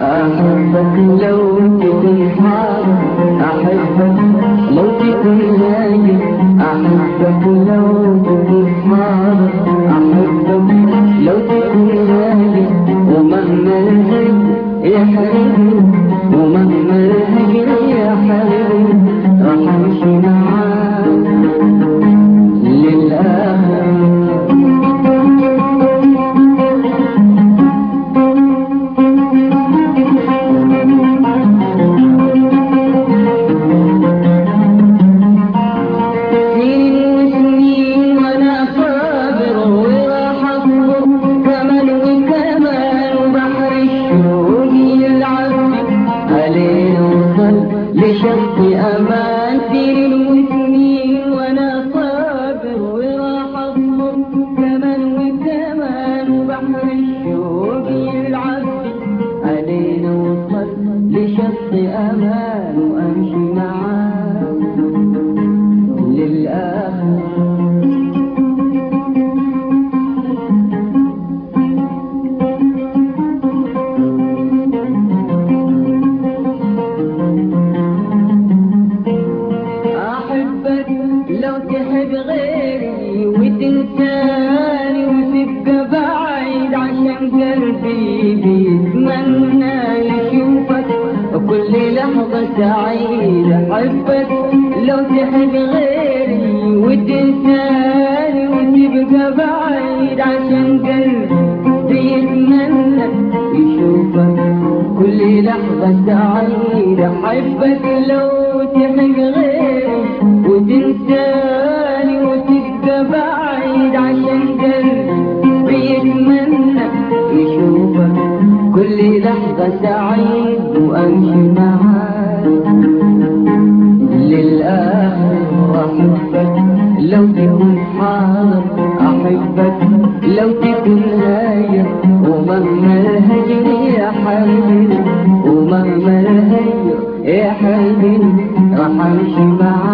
أحبك لو تكون حار أحبك لو تكون نايم أحبك لو تكون حار أحبك لو تكون نايم ومهما الهج يا حبيبي ومهما الهج يا حبيبي راح أمشي معاك للآخر سنين وسنين وانا صابر وراح اصبر كمان وكمان وبحر الشوق يلعب عليه وصل لشط امان سنين وسنين وانا صابر وراح اصبر كمان وكمان وبحر الشوق يلعب علينا وصل لشط امان وامشي معاك للآخر أحبك لو تحب غيري وتنساني وتبقى بعيد عشان قلبي بيتمنى يشوفك وكل لحظة سعيدة أحبك لو تحب غيري وتنساني وتبقى بعيد عشان قلبي بيتمنى يشوفك كل لحظة سعيدة أحبك لو تحب غيري وتنساني وتبقى بعيد عشان قلبي بيتمنى يشوفك كل لحظة سعيد وأمشي معاك للآخر أحبك لو تكون حاضر أحبك لو تكون هاير ومهما الهجر يا حبيبي ومهما الهجر يا حبيبي راح أمشي معاك